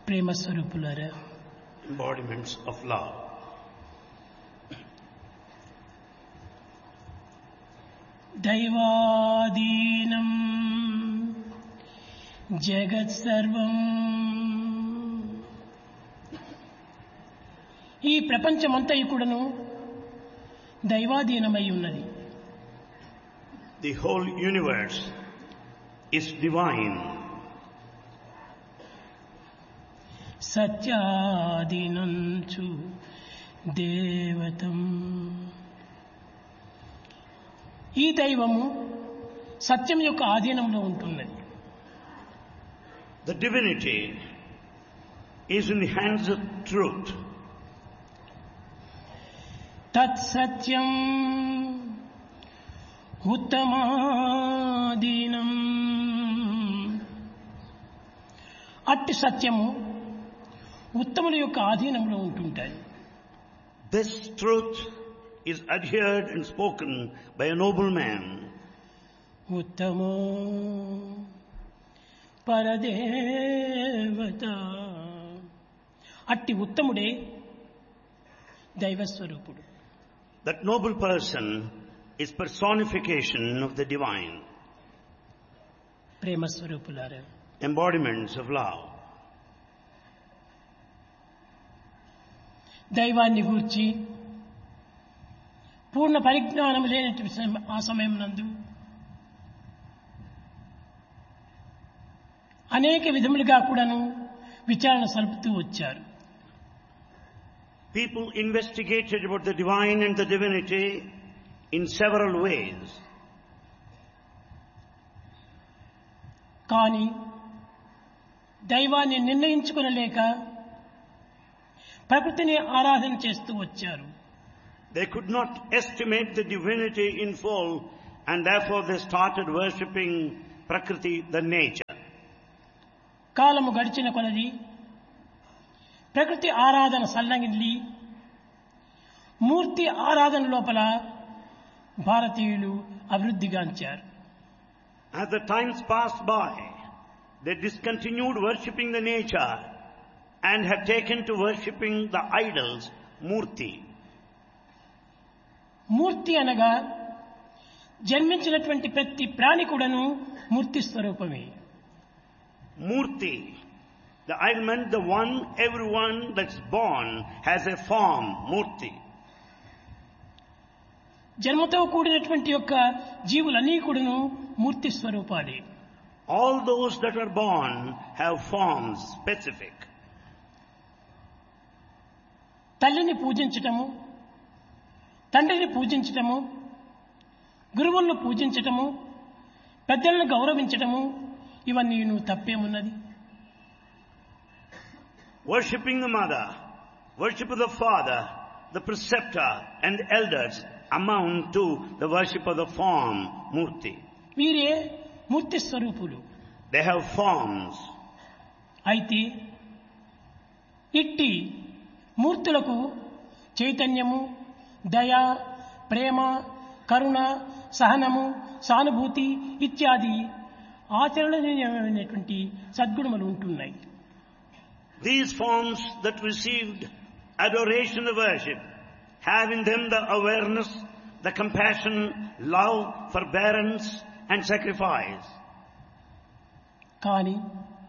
ప్రేమ స్వరూపులారా embodiments of love. దైవాదీనం జగత్ సర్వం ఈ ప్రపంచమంతా కూడాను దైవాధీనమై ఉన్నది The whole universe is divine. సత్యాధీనంచు దేవతం ఈ దైవము సత్యం యొక్క ఆధీనంలో ఉంటున్నది The divinity is in the hands of truth. తత్సత్యం ఉత్తమాధీనం అట్టి సత్యము ఉత్తముల యొక్క ఆధీనంలో ఉంటుంటాయి This truth is adhered and spoken by a noble man. ఉత్తమో పరదేవత అట్టి ఉత్తముడే దైవస్వరూపుడు That noble person is personification of the divine, ప్రేమస్వరూపులారా embodiments of love. దైవాన్ని గూర్చి పూర్ణ పరిజ్ఞానం లేనటువంటి సమ- ఆ సమయం నందు అనేక విధములుగా కూడాను విచారణ సలుపుతూ వచ్చారు People investigated about the divine and the divinity in several ways. కానీ దైవాన్ని నిర్ణయించుకునలేక ప్రకృతిని ఆరాధన చేస్తూ వచ్చారు They could not estimate the divinity in full and therefore they started worshipping Prakriti, the nature. కాలము గడిచిన కొలది ప్రకృతి ఆరాధన సల్లంగిల్లి మూర్తి ఆరాధన లోపల భారతీయులు అభివృద్ధిగాంచారు As the times passed by, they discontinued worshipping the nature and have taken to worshipping the idols, Murti. మూర్తి అనగా జన్మించినటువంటి ప్రతి ప్రాణి కూడాను మూర్తి స్వరూపమే Murti, the idol meant the one, everyone that's born has a form, Murti. జన్మతో కూడినటువంటి యొక్క జీవులన్నీ కూడాను మూర్తి స్వరూపాలే All those that are born have forms specific. తల్లిని పూజించటము తండ్రిని పూజించటము గురువులను పూజించటము పెద్దలను గౌరవించటము ఇవన్నీ నువ్వు తప్పేమున్నది Worshipping the mother, worship of the father, the preceptor and elders amount to the worship of the form, Murti. వీరే మూర్తి స్వరూపులు They have forms. అయితే ఇట్టి మూర్తులకు చైతన్యము దయ ప్రేమ కరుణ సహనము సానుభూతి ఇత్యాది ఆచరణీయమైనటువంటి సద్గుణములు ఉంటున్నాయి These forms that received adoration of worship have in them the awareness, the compassion, love, forbearance and sacrifice. కానీ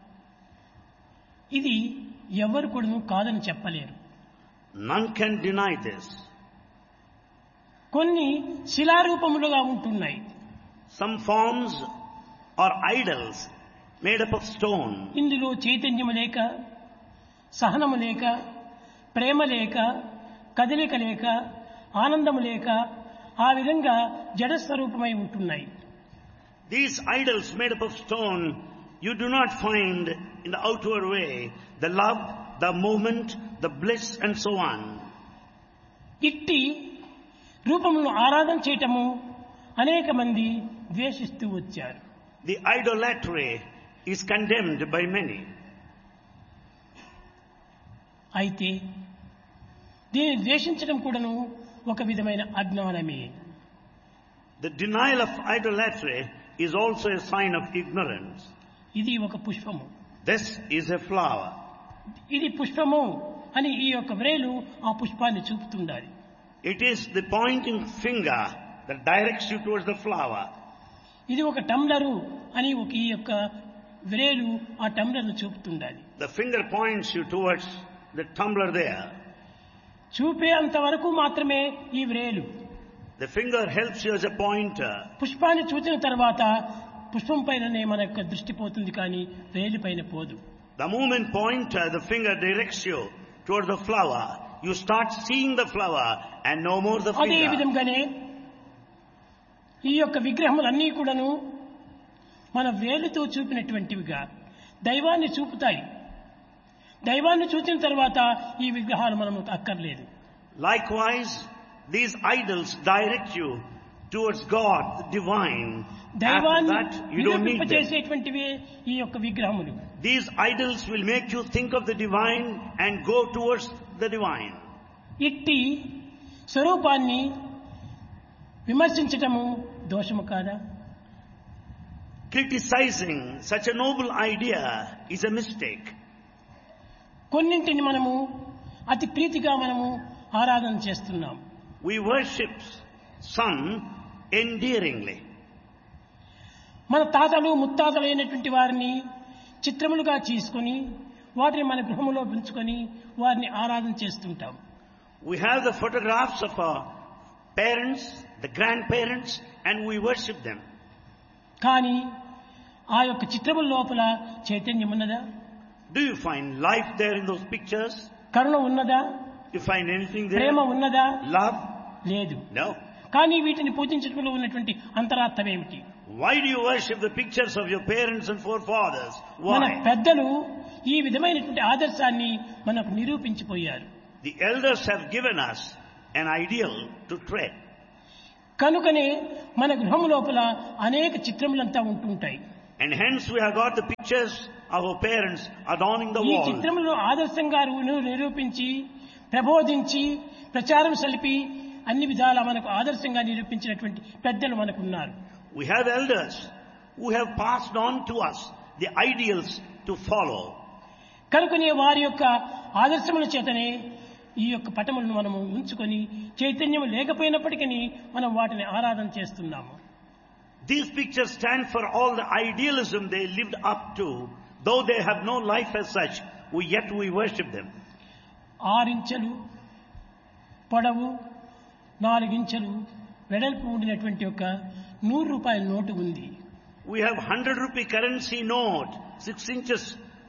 ఇది ఎవరు కూడా కాదని చెప్పలేరు None can deny this. కొన్ని శిలారూపములుగా ఉంటున్నాయి Some forms are idols made up of stone. ఇందులో చైతన్యము లేక సహనము లేక ప్రేమ లేక కదలిక లేక ఆనందము లేక ఆ విధంగా జడస్వరూపమై ఉంటున్నాయి These idols made up of stone, you do not find in the outward way the love, the movement, the bliss and so on. ఇట్టి రూపములను ఆరాధన చేయటము అనేక మంది ద్వేషిస్తూ వచ్చారు The idolatry is condemned by many. అయితే దీన్ని ద్వేషించడం కూడాను ఒక విధమైన అజ్ఞానమే The denial of idolatry is also a sign of ignorance. ఇది ఒక పుష్పము This is a flower. ఇది పుష్పము అని ఈ యొక్క వ్రేలు ఆ పుష్పాన్ని చూపుతుండాలి It is the pointing finger that directs you towards the flower. ఇది ఒక టంబ్లరు అని ఒక ఈ యొక్క వ్రేలు ఆ టంబ్లర్ను చూపుతుండాలి The finger points you towards the tumbler there. చూపే అంతవరకు మాత్రమే ఈ వ్రేలు The finger helps you as a pointer. పుష్పాన్ని చూసిన తర్వాత పుష్పం పైననే మన యొక్క దృష్టి పోతుంది కానీ వేలు పైన పోదు The moment pointer, the finger directs you towards the flower. You start seeing the flower and no more the అదే finger. విధంగానే ఈ యొక్క విగ్రహములన్నీ కూడాను మన వేలుతో చూపినటువంటివిగా దైవాన్ని చూపుతాయి దైవాన్ని చూసిన తర్వాత ఈ విగ్రహాలు మనము అక్కర్లేదు Likewise, these idols direct you towards God, the divine. After దైవాన్ని that, you don't need them. నిరూపింపచేసేటువంటివే ఈ యొక్క విగ్రహములు These idols will make you think of the divine and go towards the divine. ఇట్టి స్వరూపాన్ని విమర్శించటము దోషము కాదా Criticizing such a noble idea is a mistake. కొన్నింటిని మనము అతి ప్రీతిగా మనము ఆరాధన చేస్తున్నాం We worship some endearingly. మన తాతలు ముత్తాతలైనటువంటి వారిని చిత్రములుగా చేసుకొని వాటిని మన గృహములో పెంచుకొని వారిని ఆరాధన చేస్తుంటాం We have the photographs of our parents, the grandparents, and we worship them. కానీ ఆ యొక్క చిత్రముల లోపల చైతన్యం ఉన్నదా Do you find life there in those pictures? కరుణ ఉన్నదా You find anything Prema there? ఉన్నదా Love? లేదు No. కానీ వీటిని పూజించడంలో ఉన్నటువంటి అంతరార్థం ఏమిటి Why do you worship the pictures of your parents and forefathers? మన Why? పెద్దలు ఈ విధమైనటువంటి ఆదర్శాన్ని మనకు నిరూపించిపోయారు The elders have given us an ideal to tread. కనుకనే మన గృహం లోపల అనేక చిత్రములంతా ఉంటుంటాయి And hence we have got the pictures of our parents adorning the ఈ wall. చిత్రములను ఆదర్శంగా రు- నిరూపించి ప్రబోధించి ప్రచారం సలిపి అన్ని విధాల మనకు ఆదర్శంగా నిరూపించినటువంటి పెద్దలు మనకు ఉన్నారు We have elders who have passed on to us the ideals to follow. కనుకనే వారి యొక్క ఆదర్శముల చేతనే ఈ యొక్క పటములను మనము ఉంచుకొని చైతన్యం లేకపోయినప్పటికీ మనం వాటిని ఆరాధన చేస్తున్నాము These pictures stand for all the idealism they lived up to. Though they have no life as such, we, yet we worship them. ఆరించెలు పొడవు నాలుగించెలు వెడల్పు ఉండినటువంటి ఒక నూరు రూపాయల నోటు ఉంది We have 100 rupee currency note, 6 inches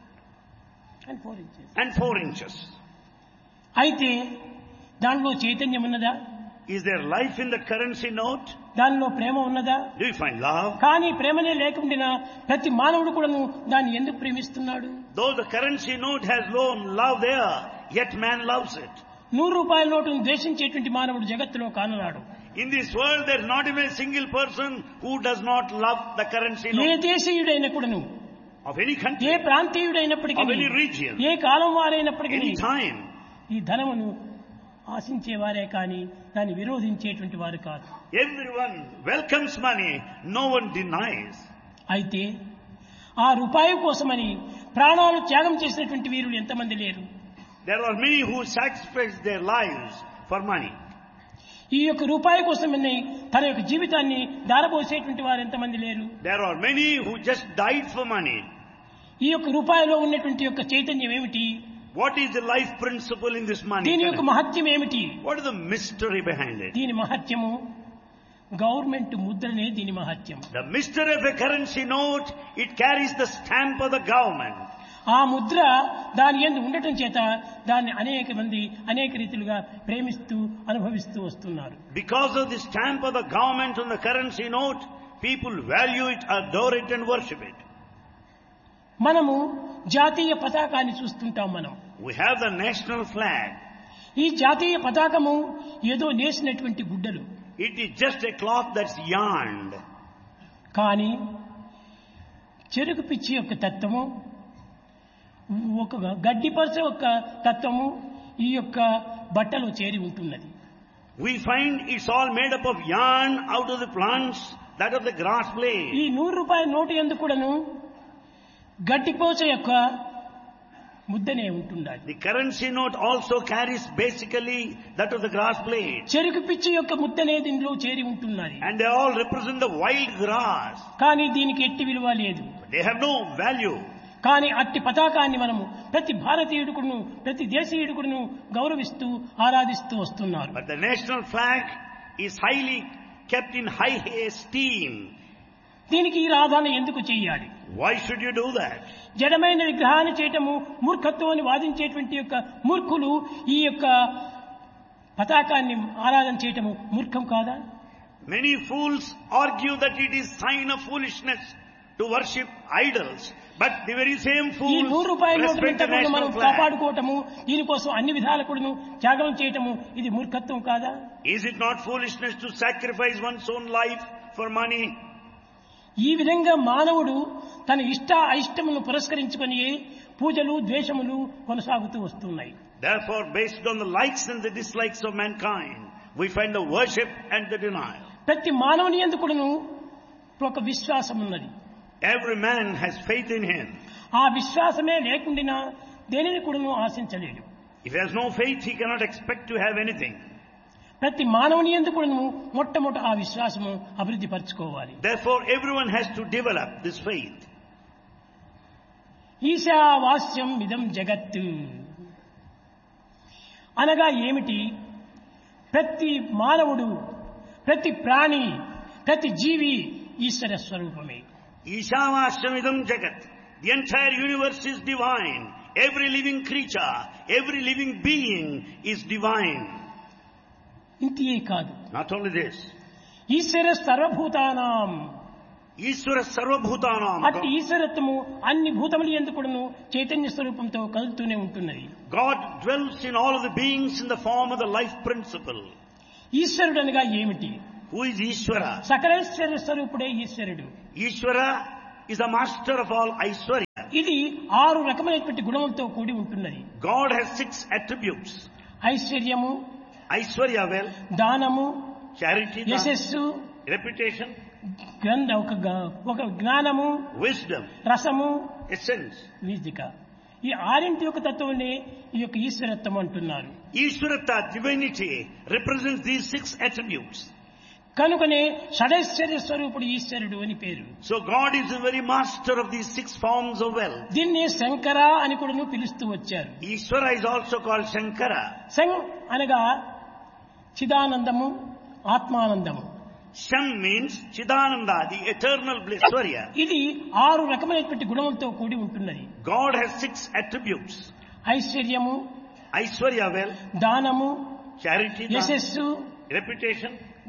And four inches. and 4 inches. అయితే దానిలో చైతన్యం ఉన్నదా Is there life in the currency note? దానిలో ప్రేమ ఉన్నదా Do you find love? కానీ ప్రేమనే లేకుండా ప్రతి మానవుడు కూడాను దాన్ని ఎందుకు ప్రేమిస్తున్నాడు Though the currency note has no love there, yet man loves it. నూరు రూపాయల నోటును ద్వేషించేటువంటి మానవుడు జగత్తులో కానరాడు In this world, there is not even a single person who does not love the currency A note దేశీయుడైన కూడాను of any A country, ప్రాంతీయుడైనప్పటికీ of any region, A column వారైనప్పటికీ any time. ఈ ధనమును ఆశించేవారే కానీ దాన్ని విరోధించేటువంటి వారు కాదు Everyone welcomes money, no one denies. అయితే ఆ రూపాయి కోసమని ప్రాణాలు త్యాగం చేసినటువంటి వీరులు ఎంతమంది లేరు There are many who sacrifice their lives for money. ఈ యొక్క రూపాయి కోసమని తన యొక్క జీవితాన్ని దారబోసేటువంటి వారు ఎంతమంది లేరు There are many who just died for money. ఈ యొక్క రూపాయిలో ఉన్నటువంటి యొక్క చైతన్యం ఏమిటి What is the life principle in this money? దీని యొక్క మహత్యం ఏమిటి What is the mystery behind it? దీని మహత్యము గవర్నమెంట్ ముద్రనే దీని మహత్యం The mystery of a currency note, it carries the stamp of the government. ఆ ముద్ర దాని ఎందు ఉండటం చేత దాన్ని అనేక మంది అనేక రీతిలుగా ప్రేమిస్తూ అనుభవిస్తూ వస్తున్నారు Because of the stamp of the government on the currency note, people value it, adore it and worship it. మనము జాతీయ పతాకాన్ని చూస్తుంటాం మనం We have the national flag. ఈ జాతీయ పతాకము ఏదో నేసినటువంటి గుడ్డలు It is just a cloth that's yarned. కానీ చెరుకు పిచ్చి యొక్క తత్వము ఒక గడ్డిపరచ యొక్క తత్వము ఈ యొక్క బట్టలో చేరి ఉంటున్నది We find it's all made up of yarn out of the plants, that of the grass ఈ blade. నూరు రూపాయల నోటు ఎందుకు కూడాను గడ్డిపోచ యొక్క ముద్దనే ఉంటుండాలి The currency note also carries basically that of the grass blade. చెరుకు పిచ్చి యొక్క ముద్దనే దీనిలో చేరి ఉంటున్నది And they all represent the wild grass. కానీ దీనికి ఎట్టి విలువ లేదు They have no value. కానీ అట్టి పతాకాన్ని మనము ప్రతి భారతీయుడుకును ప్రతి దేశీయుడుకును గౌరవిస్తూ ఆరాధిస్తూ వస్తున్నారు But the national flag is highly kept in high esteem. దీనికి ఈ రాధాన ఎందుకు చెయ్యాలి Why should you do that? జడమైన విగ్రహాన్ని చేయటము మూర్ఖత్వం అని వాదించేటువంటి యొక్క మూర్ఖులు ఈ యొక్క పతాకాన్ని ఆరాధన చేయటము మూర్ఖం కాదా Many fools argue that it is sign of foolishness to worship idols. But the very same ఈ fools నూరు రూపాయల respect నోటు the మనం national flag. కాపాడుకోవటము దీనికోసం అన్ని విధాల కూడాను త్యాగం చేయటము ఇది మూర్ఖత్వం కాదా Is it not foolishness to sacrifice one's own life for money? ఈ విధంగా మానవుడు తన ఇష్ట అయిష్టములను పురస్కరించుకొని పూజలు ద్వేషములు కొనసాగుతూ వస్తున్నాయి Therefore, based on the likes and the dislikes of mankind, we find the worship and the denial. ప్రతి మానవుని ఎందుకును ఒక విశ్వాసం ఉన్నది Every man has faith in him. ఆ విశ్వాసమే లేకుండా దేనిని కూడాను ఆశించలేడు If he has no faith, he cannot expect to have anything. ప్రతి మానవుని ఎందుకును మొట్టమొదట ఆ విశ్వాసము అభివృద్ధి పరచుకోవాలి Therefore, everyone has to develop this faith. ఈశావాస్యం ఇదం జగత్తు అనగా ఏమిటి ప్రతి మానవుడు ప్రతి ప్రాణి ప్రతి జీవి ఈశ్వర స్వరూపమే Ishavashamidam Jagat. The entire universe is divine. Every living creature, every living being is divine. ఇంతియే కాదు Not only this. ఈశ్వర సర్వభూతానాం Ishvara Sarvabhutanam. అట్టి ఈశ్వరత్వము అన్ని భూతములు ఎందుకును చైతన్య స్వరూపంతో కదులుతూనే ఉంటున్నది God dwells in all of the beings in the form of the life principle. ఈశ్వరుడు అనగా ఏమిటి Who is Ishvara? Sakaleshwara స్వరూపుడే ఈశ్వరుడు Ishvara is the master of all Aishwarya. ఇది ఆరు రకమైనటువంటి గుణములతో కూడి ఉంటున్నది God has six attributes. ఐశ్వర్యము Aishwarya, well, దానము charity, the యశస్సు reputation, గ్రంథ ఒక గ- ఒక జ్ఞానము wisdom, రసము essence. వీజిక ఈ ఆరింటి యొక్క తత్వమే ఈ యొక్క ఈశ్వరత్వం అంటున్నారు Ishvarata, divinity, represents these six attributes. కనుకనే షడైశ్వర్య స్వరూపుడు ఈశ్వరుడు అని పేరు So God is the very master of these six forms of wealth. దీన్ని శంకర అని కూడా పిలుస్తూ వచ్చారు Ishvara is also called Shankara. శం అనగా చిదానందము ఆత్మానందము Sham means Chidananda, the eternal bliss. Swarya. ఇది ఆరు రకమైనటువంటి గుణములతో కూడి ఉంటున్నది God has six attributes. ఐశ్వర్యము Aishwarya, well, దానము charity, the యశస్సు reputation,